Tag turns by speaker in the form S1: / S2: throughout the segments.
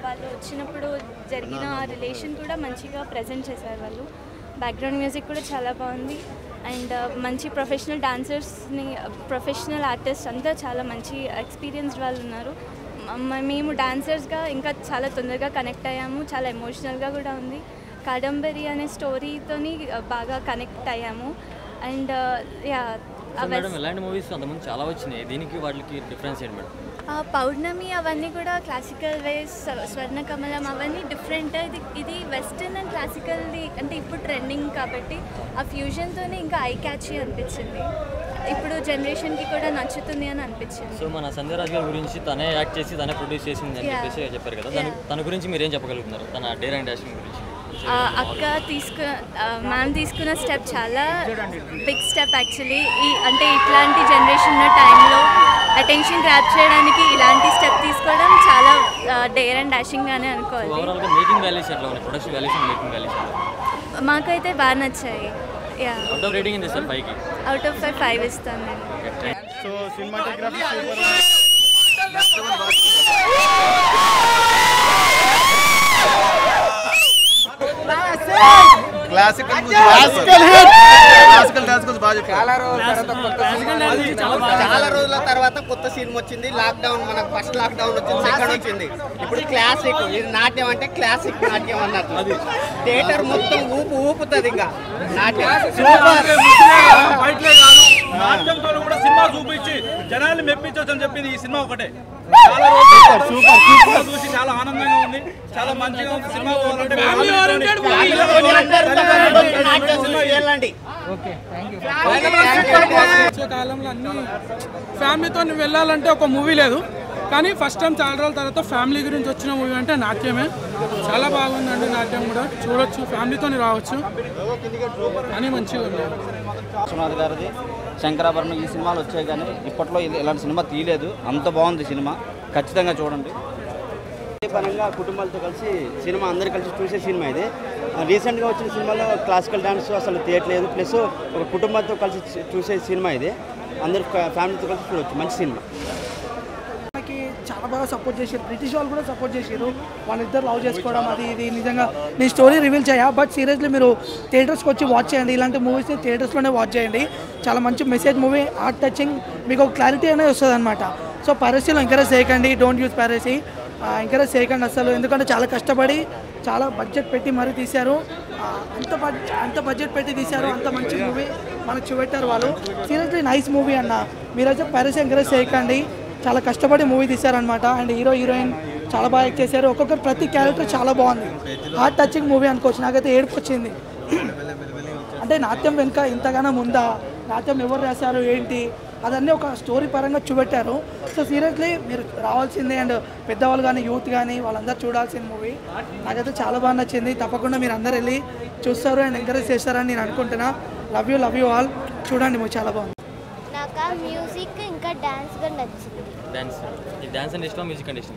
S1: వాళ్ళు వచ్చినప్పుడు జరిగిన రిలేషన్ కూడా మంచిగా ప్రజెంట్ చేశారు వాళ్ళు బ్యాక్గ్రౌండ్ మ్యూజిక్ కూడా చాలా బాగుంది అండ్ మంచి ప్రొఫెషనల్ డాన్సర్స్ని ప్రొఫెషనల్ ఆర్టిస్ట్ అంతా చాలా మంచి ఎక్స్పీరియన్స్డ్ వాళ్ళు ఉన్నారు మ- మేము డాన్సర్స్గా ఇంకా చాలా తొందరగా కనెక్ట్ అయ్యాము చాలా ఎమోషనల్గా కూడా ఉంది కాదంబరి అనే స్టోరీతోని బాగా కనెక్ట్ అయ్యాము అండ్ యా
S2: సో మేడం ఇలాంటి మూవీస్ అంతకుముందు చాలా వచ్చినాయి దీనికి వాటికి డిఫరెన్స్ ఏంటి మేడం
S1: ఆ, పౌర్ణమి అవన్నీ కూడా క్లాసికల్ వేస్ స్వర్ణ కమలం అవన్నీ డిఫరెంట్ ఇది ఇది వెస్టర్న్ అండ్ క్లాసికల్ది అంటే ఇప్పుడు ట్రెండింగ్ కాబట్టి ఆ ఫ్యూజన్తోనే ఇంకా ఐ క్యాచీ అనిపించింది ఇప్పుడు జనరేషన్కి కూడా నచ్చుతుంది అని అనిపించింది
S2: సో మన సంధ్యరాజ్ గారి గురించి తనే యాక్ట్ చేసి తనే ప్రొడ్యూస్ చేసింది అని
S1: Yeah.
S2: చెప్పేసి చెప్పారు కదా తన తన గురించి మీరు ఏం చెప్పగలుగుతున్నారు తన డేర్ అండ్ డాషింగ్ గురించి
S1: ఆ, అక్క తీసుకు మ్యామ్ తీసుకున్న స్టెప్ చాలా బిగ్ స్టెప్ యాక్చువల్లీ ఈ అంటే ఇట్లాంటి జనరేషన్ ఉన్న టైంలో అటెన్షన్ గ్రాప్ చేయడానికి ఇలాంటి స్టెప్ తీసుకోవడం చాలా డేర్ అండ్ డాషింగ్గానే అనుకోవాలి
S2: ఓవరాల్గా మేకింగ్ వాల్యూస్ ఎట్లా ఉన్నాయి production values and making values
S1: మాకైతే బాగా నచ్చాయి యా
S2: అవుట్ ఆఫ్ రేటింగ్ ఏంటి సార్ పైకి
S1: అవుట్ ఆఫ్ ఫైవ్ ఫైవ్ ఇస్తాను నేను
S3: so cinematography super classical classical classical dance గురించి బాగా చెప్పారు
S4: చాలా రోజుల తర్వాత కొత్త సినిమా వచ్చింది లాక్డౌన్ మనకు ఫస్ట్ లాక్డౌన్ వచ్చింది సెకండ్ వచ్చింది ఇప్పుడు క్లాసిక్ ఇది నాట్యం అంటే క్లాసిక్ నాట్యం అన్నట్టు థియేటర్ మొత్తం ఊపు ఊపుతుంది ఇంకా నాట్యం సూపర్
S5: బయటలే కాదు నాట్యంతో కూడా సినిమా చూపించి జనాల్ని మెప్పించవచ్చు అని చెప్పింది ఈ సినిమా ఒకటే చాలా రోజులు
S3: సూపర్ సూపర్
S5: చూసి చాలా ఆనందంగా ఉంది చాలా మంచిగా ఉంది సినిమా పోవాలంటే
S4: నాట్యం సినిమా వెళ్ళండి
S6: వచ్చే కాలంలో అన్ని ఫ్యామిలీతో వెళ్ళాలంటే ఒక మూవీ లేదు కానీ ఫస్ట్ టైం చాలా రోజుల తర్వాత ఫ్యామిలీ గురించి వచ్చిన మూవీ అంటే నాట్యమే చాలా బాగుందండి నాట్యం కూడా చూడొచ్చు ఫ్యామిలీతో రావచ్చు అని మంచిగా ఉంది
S7: విశ్వనాథ్ గారిది శంకరాభరణం ఈ సినిమాలు వచ్చాయి కానీ ఇప్పట్లో ఇది- ఇలాంటి సినిమా తీయలేదు అంత బాగుంది సినిమా ఖచ్చితంగా చూడండి
S4: ఈ పరంగా కుటుంబాలతో కలిసి సినిమా అందరు కలిసి చూసే సినిమా ఇది రీసెంట్గా వచ్చిన సినిమాలో క్లాసికల్ డాన్స్ అసలు తీయట్లేదు ప్లస్ ఒక కుటుంబంతో కలిసి చూ- చూసే సినిమా ఇది అందరు ఫ్యా- ఫ్యామిలీతో కలిసి చూడొచ్చు మంచి సినిమా
S8: మనకి చాలా బాగా సపోర్ట్ చేశారు బ్రిటిష్ వాళ్ళు కూడా సపోర్ట్ చేశారు వాళ్ళిద్దరు లవ్ చేసుకోవడం అది ఇది నిజంగా నేను స్టోరీ రివీల్ చేయా బట్ సీరియస్లీ మీరు థియేటర్స్కి వచ్చి వాచ్ చేయండి ఇలాంటి మూవీస్ని థియేటర్స్లోనే వాచ్ చేయండి చాలా మంచి మెసేజ్ మూవీ ఆర్ట్ టచింగ్ మీకు ఒక క్లారిటీ అనేది వస్తుంది అనమాట సో పైరసీలో ఎంకరేజ్ చేయకండి డోంట్ యూస్ పైరసీ ఎంకరేజ్ చేయకండి అసలు ఎందుకంటే చాలా కష్టపడి చాలా బడ్జెట్ పెట్టి మరీ తీశారు ఆ, అంత బడ్జెట్ అంత బడ్జెట్ పెట్టి తీశారు అంత మంచి మూవీ మనకు చూపెట్టారు వాళ్ళు సీరియస్లీ నైస్ మూవీ అన్న మీరైతే పైరసీ ఎంకరేజ్ చేయకండి చాలా కష్టపడి మూవీ తీశారనమాట అండ్ హీరో హీరోయిన్ చాలా బాగా యాక్ట్ చేశారు ఒక్కొక్కరు ప్రతి క్యారెక్టర్ చాలా బాగుంది హార్ట్ టచింగ్ మూవీ అనుకోవచ్చు నాకైతే ఏడుపు వచ్చింది అంటే నాట్యం వెనుక ఇంతగానో ఉందా నాట్యం ఎవరు రాశారు ఏంటి అదన్నీ ఒక స్టోరీ పరంగా చూపెట్టారు సో సీరియస్లీ మీరు రావాల్సిందే అండ్ పెద్దవాళ్ళు కానీ యూత్ కానీ వాళ్ళందరూ చూడాల్సిన మూవీ నాకైతే చాలా బాగా నచ్చింది తప్పకుండా మీరు అందరు వెళ్ళి చూస్తారు అండ్ ఎంకరేజ్ చేస్తారని నేను అనుకుంటున్నా love you love you all చూడండి మూవీ చాలా బాగుంది
S9: నాకు ఆ మ్యూజిక్ ఇంకా డాన్స్ కూడా నచ్చింది
S2: డాన్స్ ఈ డాన్స్ అంటే ఇష్టం మ్యూజిక్ అంటే ఇష్టం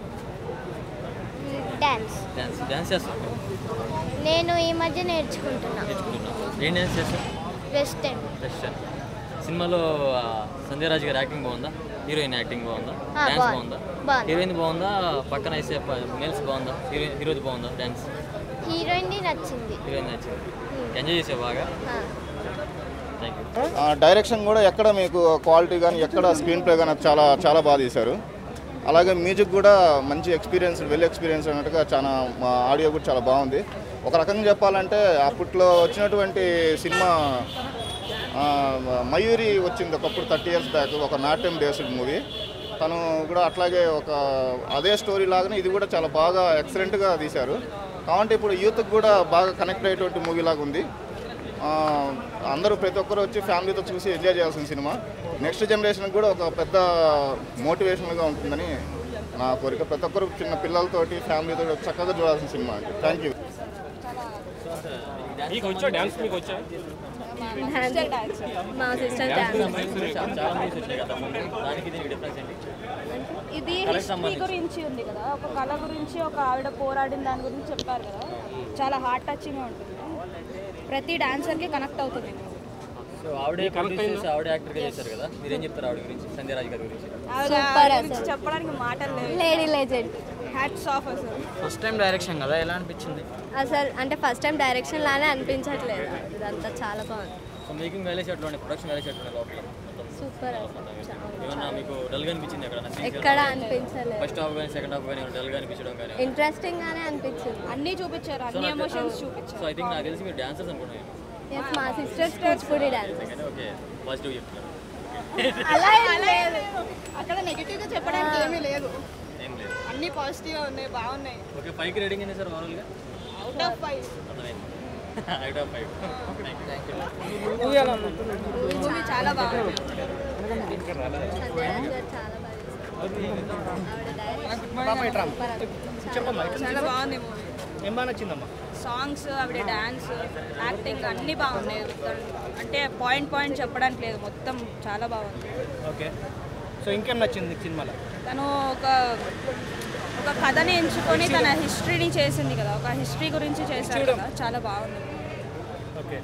S9: డాన్స్
S2: డాన్స్ డాన్స్ చేస్తాం
S9: నేను ఈ మధ్య నేర్చుకుంటున్నా
S2: నేర్చుకుంటున్నాం ఏం డాన్స్ చేస్తాం
S9: వెస్టర్న్
S2: వెస్టర్న్ సినిమాలో ఆ, సంధ్య రాజ్ గారి యాక్టింగ్ బాగుందా హీరోయిన్ యాక్టింగ్ బాగుందా
S9: ఆ,
S2: డాన్స్
S9: బాగుంది.
S2: బాగుందా
S9: బాగుంది.
S2: హీరోయిన్ బాగుందా పక్కన వేసే మేల్స్ బాగుందా హీరోయిన్ హీరోది బాగుందా డాన్స్
S9: హీరోయిన్ది నచ్చింది
S2: హీరోయిన్ నచ్చింది ఎంజాయ్ చేసే బాగా
S9: ఆ.
S2: థ్యాంక్ యూ
S3: డైరెక్షన్ కూడా ఎక్కడ మీకు క్వాలిటీ కానీ ఎక్కడ స్క్రీన్ ప్లే కానీ చాలా చాలా బాగా తీశారు అలాగే మ్యూజిక్ కూడా మంచి ఎక్స్పీరియన్స్ వెల్ ఎక్స్పీరియన్స్ అన్నట్టుగా చాలా ఆడియో కూడా చాలా బాగుంది ఒక రకంగా చెప్పాలంటే అప్పట్లో వచ్చినటువంటి సినిమా ఆ, మయూరి వచ్చింది ఒకప్పుడు థర్టీ ఇయర్స్ బ్యాక్ ఒక నాట్యం బేస్డ్ మూవీ తను కూడా అట్లాగే ఒక అదే స్టోరీ లాగానే ఇది కూడా చాలా బాగా ఎక్సలెంట్గా తీశారు కాబట్టి ఇప్పుడు యూత్కి కూడా బాగా కనెక్ట్ అయ్యేటువంటి మూవీ లాగా ఉంది ఆ, అందరూ ప్రతి ఒక్కరు వచ్చి ఫ్యామిలీతో చూసి ఎంజాయ్ చేయాల్సిన సినిమా నెక్స్ట్ జనరేషన్కి కూడా ఒక పెద్ద మోటివేషన్గా ఉంటుందని నా కోరిక ప్రతి ఒక్కరు చిన్న పిల్లలతోటి ఫ్యామిలీతో చక్కగా చూడాల్సిన సినిమా అండి థ్యాంక్ యూ
S5: మీకు వచ్చా డాన్స్ మీకు వచ్చా
S1: మా సిస్టర్
S2: డాన్స్ చాలా మూవీస్ వచ్చాయి కదా ముందు దానికి దీనికి డిఫరెన్స్ ఏంటి
S1: ఇది
S2: కళకి
S1: హిస్టరీ
S2: సంబంధించి.
S1: గురించి ఉంది కదా ఒక కళ గురించి ఒక ఆవిడ పోరాడిన దాని గురించి చెప్పారు కదా చాలా హార్ట్ టచింగ్ ఉంటుంది ప్రతి డాన్సర్కి కనెక్ట్ అవుతుంది
S2: సో ఆవిడే ప్రొడ్యూస్ చేసి ఆవిడే యాక్టర్గా చేశారు కదా మీరేం చెప్తారు ఆవిడ గురించి సంధ్య రాజ్ గారి గురించి
S1: ఆవిడ గురించి చెప్పడానికి మాటలు లేవు
S9: లేడీ లెజెండ్
S10: హ్యాట్స్ ఆఫ్ అసలు
S7: ఫస్ట్ టైం డైరెక్షన్ కదా ఎలా అనిపించింది
S9: అసలు అంటే ఫస్ట్ టైం డైరెక్షన్ లానే అనిపించట్లేదు ఇదంతా చాలా బాగుంది
S2: సో మేకింగ్ వేలేసి ఎట్లా ఉండే ప్రొడక్షన్ వేలేసి ఎట్లా ఉండే లోపల మొత్తం
S9: సూపర్
S2: ఏమన్నా మీకు డల్గా అనిపించింది ఎక్కడ
S9: ఎక్కడ అనిపించలేదు
S2: ఫస్ట్ హాఫ్ కానీ సెకండ్ హాఫ్ కానీ డల్గా అనిపించడం కానీ
S9: ఇంట్రెస్టింగ్ గానే అనిపించింది
S10: అన్నీ చూపించారు అన్ని ఎమోషన్స్ చూపించారు
S2: సో ఐ థింక్ నాకు తెలిసి మీరు డాన్సర్స్ అనుకుంటున్నాను
S9: ఎస్ మా sisters Kuchipudi dance
S2: okay positive చెప్తున్నారు
S9: అలా ఏం లేదు
S10: అక్కడ నెగిటివ్ గా చెప్పడానికి ఏమీ లేదు
S2: ఏం లేదు
S10: అన్ని పాజిటివ్ ఉన్నాయి బాగున్నాయి
S2: ఓకే ఫైవ్కి రేటింగ్ ఏంటి సార్ ఓవరాల్గా
S10: అవుట్ ఆఫ్ ఫైవ్
S2: అర్థమైంది out of five thank you
S10: movie చాలా బాగుంది
S9: సంజయ్ గారు చాలా బాగా చేశారు. ఆవిడ direct
S10: చాలా బాగుంది మూవీ
S11: ఏం బాగా నచ్చిందమ్మా
S10: సాంగ్స్ ఆవిడ డాన్స్ యాక్టింగ్ అన్నీ బాగున్నాయి అంటే పాయింట్ పాయింట్ చెప్పడానికి లేదు మొత్తం చాలా బాగుంది
S11: ఓకే సో ఇంకేం నచ్చింది నీకు సినిమాలో
S10: తను ఒక ఒక కథని ఎంచుకొని తన హిస్టరీని చేసింది కదా ఒక హిస్టరీ గురించి చేశారు కదా చాలా బాగుంది
S11: ఓకే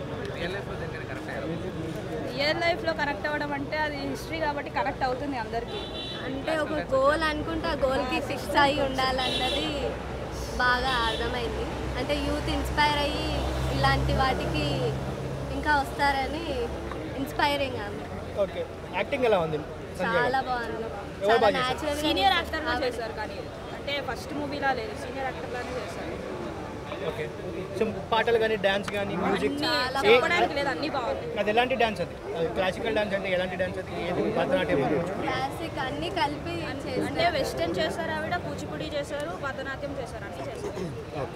S10: రియల్ లైఫ్లో కనెక్ట్ అవ్వడం అంటే అది హిస్టరీ కాబట్టి కనెక్ట్ అవుతుంది అందరికీ
S9: అంటే ఒక గోల్ అనుకుంటే ఆ గోల్కి ఫిక్స్ అయ్యి ఉండాలన్నది బాగా అర్థమైంది అంటే యూత్ ఇన్స్పైర్ అయ్యి ఇలాంటి వాటికి ఇంకా వస్తారని ఇన్స్పైరింగ్ ఆమె
S11: ఓకే యాక్టింగ్ ఎలా ఉంది సంజయ్
S9: చాలా
S11: గారు?
S9: బాగుంది
S11: ఎవరు
S9: చాలా
S11: బాగా చేశారు?
S9: న్యాచురల్
S10: సీనియర్ యాక్టర్గా చేశారు కానీ అంటే ఫస్ట్ మూవీలా లేదు సీనియర్ యాక్టర్లానే చేశారు
S11: ఓకే సో పాటలు కానీ డ్యాన్స్ కానీ మ్యూజిక్
S10: చాలా
S11: ఏ-
S10: చెప్పడానికి లేదు అన్నీ బాగుంది
S11: అది ఎలాంటి డ్యాన్స్ అది క్లాసికల్ డ్యాన్స్ అంటే ఎలాంటి డ్యాన్స్ అది ఏది భరతనాట్యం
S9: క్లాసిక్ అన్ని కలిపి
S10: అంటే వెస్టర్న్ చేశారు ఆవిడ కూచిపూడి చేశారు భరతనాట్యం చేశారు అన్నీ చేశారు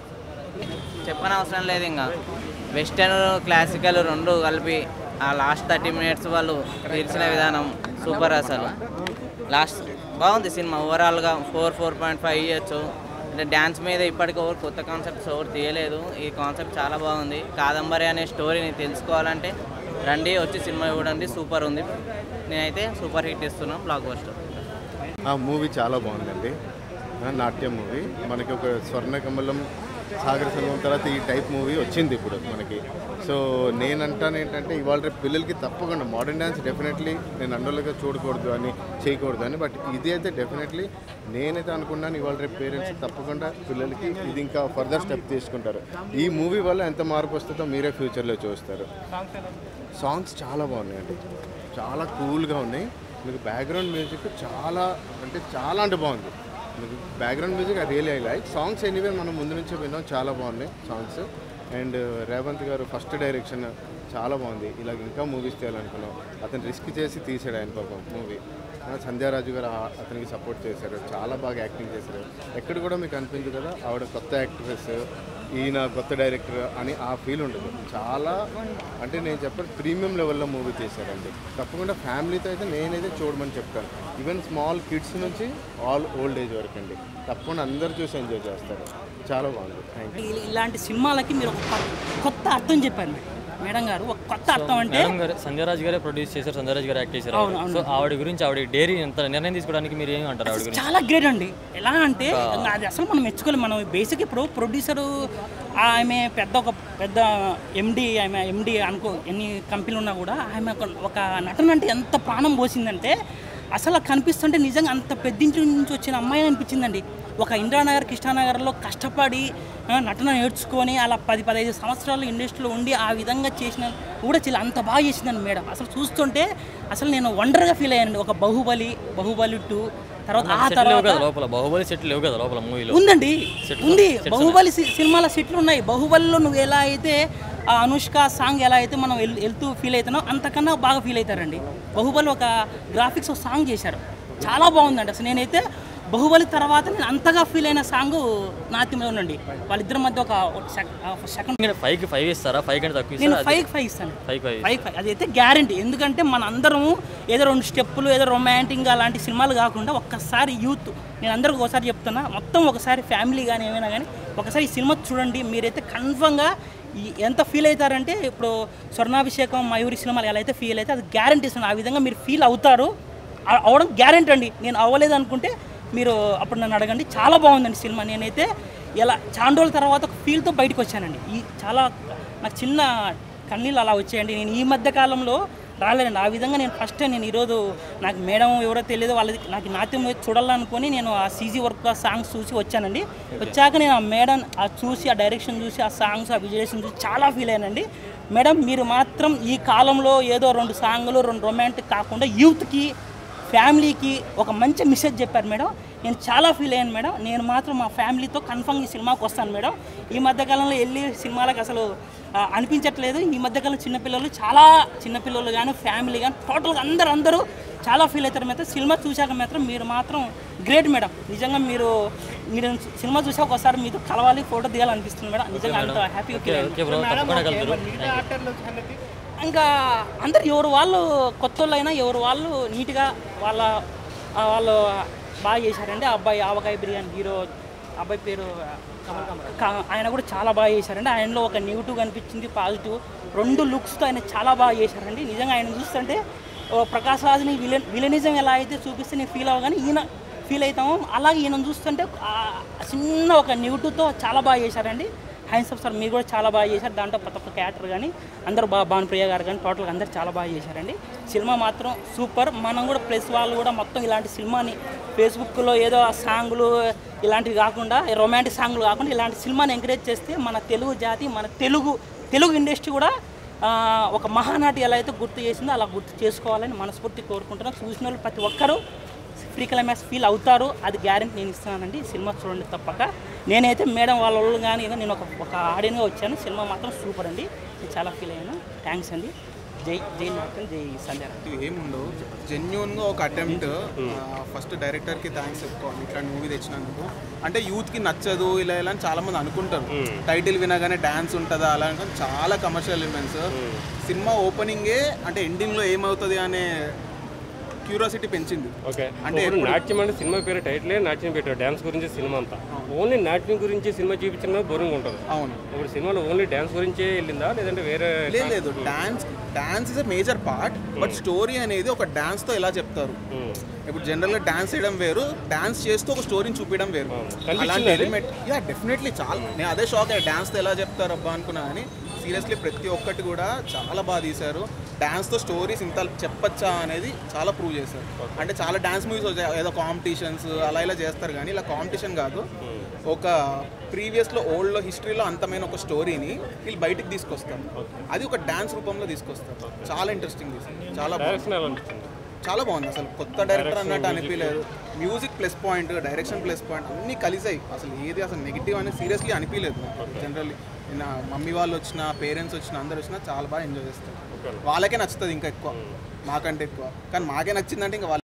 S7: చెప్పనవసరం లేదు ఇంకా వెస్టర్న్ క్లాసికల్ రెండు కలిపి ఆ లాస్ట్ థర్టీ మినిట్స్ వాళ్ళు తీర్చిన విధానం సూపర్ అసలు లాస్ట్ బాగుంది సినిమా ఓవరాల్గా ఫోర్ ఫోర్ పాయింట్ ఫైవ్ ఇవ్వచ్చు అంటే డ్యాన్స్ మీద ఇప్పటికి ఎవరు కొత్త కాన్సెప్ట్స్ ఎవరు తీయలేదు ఈ కాన్సెప్ట్ చాలా బాగుంది కాదంబరి అనే స్టోరీని తెలుసుకోవాలంటే రండి వచ్చి సినిమా చూడండి సూపర్ ఉంది నేనైతే సూపర్ హిట్ ఇస్తున్నాను బ్లాక్ బస్టర్
S12: ఆ మూవీ చాలా బాగుందండి ఆ, నాట్యం మూవీ మనకి ఒక స్వర్ణ కమలం సాగర సంగం తర్వాత ఈ టైప్ మూవీ వచ్చింది ఇప్పుడు మనకి సో నేను అంటాను ఏంటంటే ఇవాళ రేపు పిల్లలకి తప్పకుండా మోడర్న్ డ్యాన్స్ డెఫినెట్లీ నేను అండర్లుగా చూడకూడదు అని చేయకూడదు అని బట్ ఇది అయితే డెఫినెట్లీ నేనైతే అనుకున్నాను ఇవాళ రేపు పేరెంట్స్ తప్పకుండా పిల్లలకి ఇది ఇంకా ఫర్దర్ స్టెప్ తీసుకుంటారు ఈ మూవీ వల్ల ఎంత మార్పు వస్తుందో మీరే ఫ్యూచర్లో చూస్తారు సాంగ్స్ చాలా బాగున్నాయండి చాలా కూల్గా ఉన్నాయి మీకు బ్యాక్గ్రౌండ్ మ్యూజిక్ చాలా అంటే చాలా అంటే బాగుంది మీకు background music I really I like songs anyway మనం ముందు నుంచే విన్నాం చాలా బాగున్నాయి సాంగ్స్ అండ్ రేవంత్ గారు ఫస్ట్ డైరెక్షన్ చాలా బాగుంది ఇలా ఇంకా మూవీస్ తీయాలనుకున్నాం అతను రిస్క్ చేసి తీసాడు ఆయన పాపం మూవీ సంధ్యారాజు గారు ఆ- అతనికి సపోర్ట్ చేశారు చాలా బాగా యాక్టింగ్ చేశారు ఎక్కడ కూడా మీకు అనిపించదు కదా ఆవిడ కొత్త యాక్ట్రెస్ ఈయన కొత్త డైరెక్టర్ అని ఆ ఫీల్ ఉండదు చాలా అంటే నేను చెప్పాను ప్రీమియం లెవెల్లో మూవీ తీశారండి తప్పకుండా ఫ్యామిలీతో అయితే నేనైతే చూడమని చెప్తాను ఈవెన్ స్మాల్ కిడ్స్ నుంచి ఆల్ ఓల్డ్ ఏజ్ వరకు అండి తప్పకుండా అందరు చూసి ఎంజాయ్ చేస్తారు చాలా బాగుంది థ్యాంక్ యూ
S13: ఇ- ఇలాంటి సినిమాలకి మీరు ఒక కొ- కొత్త అర్థం చెప్పారు మేడం. మేడం గారు ఒక కొత్త అర్థం అంటే
S2: మేడం గారు సంజయ్ రాజ్ గారే ప్రొడ్యూస్ చేశారు సంజయ్ రాజ్ గారు యాక్ట్ చేశారు
S13: అవును, అవును.
S2: సో ఆవిడ గురించి ఆవిడ డైరీ ఎంత నిర్ణయం తీసుకోవడానికి మీరు ఏమి అంటారు ఆవిడ గురించి
S13: చాలా గ్రేట్ అండి ఎలా అంటే
S2: ఒక-
S13: ఇంకా అది అసలు మనం మెచ్చుకోలేం మనం బేసిక్ ఇప్పుడు ప్రొడ్యూసరు ఆమె పెద్ద ఒక పెద్ద ఎండి ఆమె ఎండి అనుకో ఎన్ని కంపెనీలు ఉన్నా కూడా ఆమె ఒక- ఒక నటన అంటే ఎంత ప్రాణం పోసిందంటే అసలు కనిపిస్తుంటే నిజంగా అంత పెద్దింటి నుంచి వచ్చిన అమ్మాయి అనిపించిందండి ఒక ఇందిరానగర్ కృష్ణానగర్లో కష్టపడి ఆ, నటన నేర్చుకొని అలా పది పదహైదు సంవత్సరాలు ఇండస్ట్రీలో ఉండి ఆ విధంగా చేసిన కూడా చాలా అంత బాగా చేసిందండి మేడం అసలు చూస్తుంటే అసలు నేను వండర్గా ఫీల్ అయ్యానండి ఒక బాహుబలి బాహుబలి టూ తర్వాత ఆ
S2: సెట్ లేవు కదా
S13: తర్వాత
S2: లోపల బాహుబలి సెట్ లేవు కదా లోపల మూవీలో
S13: ఉందండి
S2: Sets
S13: ఉంది
S2: ఉన్నాయి. Sets
S13: బాహుబలి సి- సినిమాల సెట్లు ఉన్నాయి బాహుబలిలో నువ్వు ఎలా అయితే ఆ అనుష్క సాంగ్ ఎలా అయితే మనం వెళ్- వెళ్తూ ఫీల్ అవుతున్నావు అంతకన్నా బాగా ఫీల్ అవుతారండి బాహుబలి ఒక గ్రాఫిక్స్ ఒక సాంగ్ చేశారు చాలా బాగుందండి అసలు నేనైతే బాహుబలి తర్వాత నేను అంతగా ఫీల్ అయిన సాంగ్ నాట్యంలో ఉండండి వాళ్ళిద్దరి మధ్య ఒక సెకండ్
S2: ఫైవ్ కి ఫైవ్ ఇస్తారా ఫైవ్ కంటే తక్కువ
S13: నేను
S2: ఇస్తారా
S13: ఫైవ్ ఫైవ్ ఇస్తాను
S2: ఫైవ్ ఫైవ్
S13: ఫైవ్ ఫైవ్ అదైతే గ్యారంటీ ఎందుకంటే మన అందరం ఏదో రెండు స్టెప్పులు ఏదో రొమాంటిక్ అలాంటి సినిమాలు కాకుండా ఒక్కసారి యూత్ నేను అందరికి ఒకసారి చెప్తున్నా మొత్తం ఒకసారి ఫ్యామిలీ కానీ ఏమైనా కానీ ఒకసారి ఈ సినిమా చూడండి మీరైతే కన్ఫర్మ్గా ఎంత ఫీల్ అవుతారంటే ఇప్పుడు స్వర్ణాభిషేకం మయూరి సినిమాలు ఎలా అయితే ఫీల్ అయితే అది గ్యారంటీ ఇస్తాను ఆ విధంగా మీరు ఫీల్ అవుతారు అ- అవడం గ్యారంటీ అండి నేను అవ్వలేదు అనుకుంటే మీరు అప్పుడు నన్ను అడగండి చాలా బాగుందండి సినిమా నేనైతే ఎలా చాలా రోజుల తర్వాత ఒక ఫీల్తో బయటకు వచ్చానండి ఈ చాలా నాకు చిన్న కన్నీళ్ళు అలా వచ్చాయండి నేను ఈ మధ్య కాలంలో రాలేదండి ఆ విధంగా నేను ఫస్ట్ నేను ఈరోజు నాకు మేడం ఎవరో తెలియదు వాళ్ళది నాకు నాట్యం చూడాలనుకొని నేను ఆ సీజీ వర్క్ ఆ సాంగ్స్ చూసి వచ్చానండి వచ్చాక నేను ఆ మేడం ఆ చూసి ఆ డైరెక్షన్ చూసి ఆ సాంగ్స్ ఆ విజువలేషన్ చూసి చాలా ఫీల్ అయ్యానండి మేడం మీరు మాత్రం ఈ కాలంలో ఏదో రెండు సాంగ్లు రెండు రొమాంటిక్ కాకుండా యూత్కి ఫ్యామిలీకి ఒక మంచి మెసేజ్ చెప్పారు మేడం నేను చాలా ఫీల్ అయ్యాను మేడం నేను మాత్రం మా ఫ్యామిలీతో కన్ఫర్మ్ ఈ సినిమాకి వస్తాను మేడం ఈ మధ్యకాలంలో వెళ్ళి సినిమాలకు అసలు ఆ, అనిపించట్లేదు ఈ మధ్యకాలం చిన్నపిల్లలు చాలా చిన్నపిల్లలు కానీ ఫ్యామిలీ కానీ టోటల్గా అందరూ అందరూ చాలా ఫీల్ అవుతారు మాత్రం సినిమా చూశాక మాత్రం మీరు మాత్రం గ్రేట్ మేడం నిజంగా మీరు మీరు సినిమా చూసాక ఒకసారి మీతో కలవాలి ఫోటో దిగాలనిపిస్తుంది మేడం నిజంగా అంత హ్యాపీగా ఫీల్
S2: ఓకే బ్రో తప్పకుండా కలుగుతారు
S11: మిగతా ఆటర్ల సంగతి
S13: ఇంకా అందరు ఎవరు వాళ్ళు కొత్త వాళ్ళైనా ఎవరు వాళ్ళు నీట్గా వాళ్ళ ఆ వాళ్ళు బాగా చేశారండి ఆ అబ్బాయి ఆవకాయ బిర్యానీ హీరో అబ్బాయి పేరు కా- ఆయన కూడా చాలా బాగా చేశారండి ఆయనలో ఒక నెగిటివ్ కనిపించింది పాజిటివ్ రెండు లుక్స్తో ఆయన చాలా బాగా చేశారండి నిజంగా ఆయన చూస్తుంటే ఓ ప్రకాష్ రాజ్ని విలన్ విలనిజం ఎలా అయితే చూపిస్తే నేను ఫీల్ అవ్వగానే ఈయన ఫీల్ అవుతాము అలాగే ఈయన చూస్తుంటే ఆ చిన్న ఒక నెగిటివ్తో చాలా బాగా చేశారండి హ్యాండ్స్ అప్ సార్ మీరు కూడా చాలా బాగా చేశారు దాంట్లో ప్రతి ఒక్క క్యారెక్టర్ కానీ అందరూ బాగా భానుప్రియ గారు కానీ టోటల్గా అందరూ చాలా బాగా చేశారండి సినిమా మాత్రం సూపర్ మనం కూడా ప్లస్ వాళ్ళు కూడా మొత్తం ఇలాంటి సినిమాని ఫేస్బుక్లో ఏదో ఆ సాంగ్లు ఇలాంటివి కాకుండా రొమాంటిక్ సాంగ్లు కాకుండా ఇలాంటి సినిమాని ఎంకరేజ్ చేస్తే మన తెలుగు జాతి మన తెలుగు తెలుగు ఇండస్ట్రీ కూడా ఆ, ఒక మహానాటి ఎలా అయితే గుర్తు చేసిందో అలా గుర్తు చేసుకోవాలని మనస్ఫూర్తి కోరుకుంటున్నాం చూసిన వాళ్ళు ప్రతి ఒక్కరూ ఫ్రీ క్లైమాక్స్ ఫీల్ అవుతారు అది గ్యారెంటీ నేను ఇస్తున్నానండి సినిమా చూడండి తప్పక నేనైతే మేడం వాళ్ళ వాళ్ళు కానీ ఏదో నేను ఒక ఒక ఆడియన్గా వచ్చాను సినిమా మాత్రం సూపర్ అండి నేను చాలా ఫీల్ అయ్యాను థ్యాంక్స్ అండి జై జై నాటకం జై సంధ్య
S14: ఏముండవు జెన్యున్గా ఒక అటెంప్ట్ ఫస్ట్ డైరెక్టర్కి థ్యాంక్స్ చెప్పుకోవాలి ఇట్లాంటి మూవీ తెచ్చినందుకు అంటే యూత్కి నచ్చదు ఇలా ఇలా అని చాలా మంది అనుకుంటారు టైటిల్ వినగానే డ్యాన్స్ ఉంటుందా అలా అనుకుని చాలా కమర్షియల్ ఎలిమెంట్స్ సినిమా ఓపెనింగే అంటే ఎండింగ్లో ఏమవుతుంది అనే క్యూరియాసిటీ పెంచింది
S15: ఓకే
S14: అంటే
S15: అంటే
S14: ఎప్పుడు-
S15: నాట్యం అంటే సినిమా పేరు టైటిలే నాట్యం పెట్టారు డ్యాన్స్ గురించి సినిమా అంతా ఓన్లీ నాట్యం గురించి సినిమా చూపించిన బోరింగ్ ఉంటుంది
S14: అవును
S15: ఇప్పుడు సినిమాలో ఓన్లీ డ్యాన్స్ గురించే వెళ్ళిందా లేదంటే వేరే
S14: లేదు లేదు dance dance is a major part but story అనేది ఒక డాన్స్ తో ఎలా చెప్తారు ఇప్పుడు జనరల్ గా డాన్స్ చేయడం వేరు డాన్స్ చేస్తూ ఒక స్టోరీని చూపించడం వేరు
S15: కనిపించిందా
S14: అలాంటి
S15: అది?
S14: ఎలిమెంట్ యా డెఫినెట్లీ చాలా నేను అదే షాక్ అయ్యా డాన్స్ తో ఎలా చెప్తారు అబ్బా అనుకున్నా కానీ సీరియస్లీ ప్రతి ఒక్కటి కూడా చాలా బాగా తీశారు డాన్స్ తో స్టోరీస్ ఇంత చెప్పచ్చా అనేది చాలా ప్రూవ్ చేశారు అంటే చాలా డాన్స్ మూవీస్ వచ్చాయి ఏదో కాంపిటీషన్స్ అలా ఇలా చేస్తారు కానీ ఇలా కాంపిటీషన్ కాదు ఒక ప్రీవియస్లో ఓల్డ్లో హిస్టరీలో అంతమైన ఒక స్టోరీని వీళ్ళు బయటికి తీసుకొస్తారు అది ఒక డాన్స్ రూపంలో తీసుకొస్తారు చాలా ఇంట్రెస్టింగ్ తీసారు చాలా
S15: డైరెక్షన్ ఎలా
S14: బాగుంది
S15: అనిపించింది
S14: చాలా బాగుంది అసలు కొత్త డైరెక్టర్
S15: Direction,
S14: అన్నట్టు
S15: music.
S14: అనిపించలేదు music plus point direction plus point అన్నీ కలిసాయి అసలు ఏది అసలు నెగిటివ్ అనేది సీరియస్లీ అనిపించలేదు జనరల్లీ నా మమ్మీ వాళ్ళు వచ్చిన పేరెంట్స్ వచ్చిన అందరు వచ్చినా చాలా బాగా ఎంజాయ్ చేస్తారు వాళ్ళకే నచ్చుతుంది ఇంకా ఎక్కువ మాకంటే ఎక్కువ కానీ మాకే నచ్చిందంటే ఇంకా వాళ్ళ